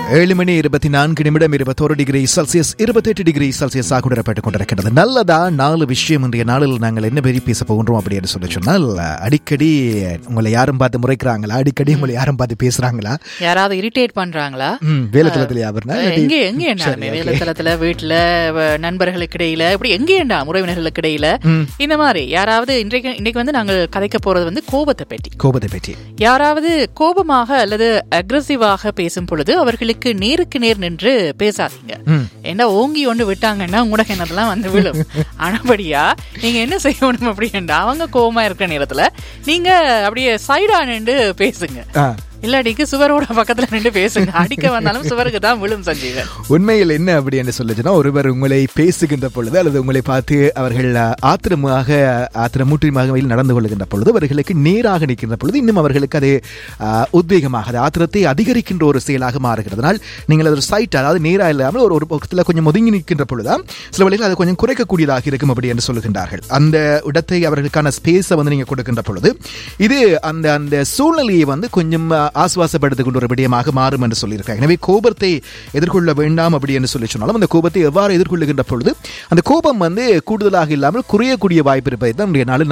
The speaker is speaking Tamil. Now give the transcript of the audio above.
ஏழு மணி இருபத்தி நான்கு நிமிடம் இருபத்தோரு டிகிரி செல்சியஸ் இருபத்தெட்டு டிகிரி செல்சியஸ் ஆக உணரப்பட்டுக் கொண்டிருக்கிறது நல்லதா நாலு விஷயம் இன்றைய நாளில் நாங்கள் என்ன பெரிய பேச போகின்றோம் அப்படின்னு சொல்லி சொன்னால் அடிக்கடி உங்களை யாரும் பார்த்து முறைக்கிறாங்களா அடிக்கடி உங்களை யாரும் பார்த்து பேசுறாங்களா யாராவது இரிட்டேட் பண்றாங்களா ம் வேலைத்தளத்தில் யாருன்னா எங்க எங்க என்ன வேலைத்தளத்துல வீட்டுல வ- நண்பர்களுக்கு இடையில இப்படி எங்க என்ன உறவினர்களுக்கு இடையில இந்த மாதிரி யாராவது இன்றைக்கு இன்னைக்கு வந்து நாங்கள் கதைக்க போறது வந்து கோபத்தை பற்றி கோபத்தை பற்றி யாராவது கோபமாக அல்லது அக்ரசிவாக பேசும் பொழுது அவர்களுக்கு நேருக்கு நேர் நின்று பேசாதீங்க ஏன்னா ஓங்கி ஒன்று விட்டாங்கன்னா உங்களோட கிணறுலாம் வந்து விழும் ஆனபடியா நீங்க என்ன செய்யணும் அப்படின்னா அவங்க கோபமா இருக்கிற நேரத்துல நீங்க அப்படியே சைடா நின்று பேசுங்க ஆ இல்லாட்டிக்கு சுவரோட பக்கத்துல நின்று பேசுங்க அடிக்க வந்தாலும் சுவருக்கு தான் விழும் சஞ்சீவன் உண்மையில் என்ன அப்படி என்று சொல்லுச்சுன்னா ஒருவர் உங்களை பேசுகின்ற பொழுது அல்லது உங்களை பார்த்து அவர்கள் அஹ், ஆத்திரமாக ஆத்திரமூட்டியமாக நடந்து கொள்கின்ற பொழுது அவர்களுக்கு நேராக நிற்கின்ற பொழுது இன்னும் அவர்களுக்கு அது அஹ், உத்வேகமாக அது ஆத்திரத்தை அதிகரிக்கின்ற ஒரு செயலாக மாறுகிறதுனால் நீங்கள் அது சைட் அதாவது நேராக இல்லாமல் ஒரு ஒரு பக்கத்தில் கொஞ்சம் ஒதுங்கி நிற்கின்ற பொழுதுதான் சில வழியில் அது கொஞ்சம் குறைக்கக்கூடியதாக இருக்கும் அப்படி என்று சொல்லுகின்றார்கள் அந்த இடத்தை அவர்களுக்கான ஸ்பேஸை வந்து நீங்கள் கொடுக்கின்ற பொழுது இது அந்த அந்த சூழ்நிலையை வந்து கொஞ்சம் அஹ், ஆசுவாசப்படுத்துகின்ற ஒரு விடயமாக மாறும் என்று சொல்லியிருக்காங்க எனவே கோபத்தை எதிர்கொள்ள வேண்டாம் அப்படி என்று சொல்லி சொன்னாலும் அந்த கோபத்தை எவ்வாறு எதிர்கொள்ளுகின்ற பொழுது அந்த கோபம் வந்து கூடுதலாக இல்லாமல் குறையக்கூடிய வாய்ப்பு இருப்பதை தான் இன்றைய நாளில்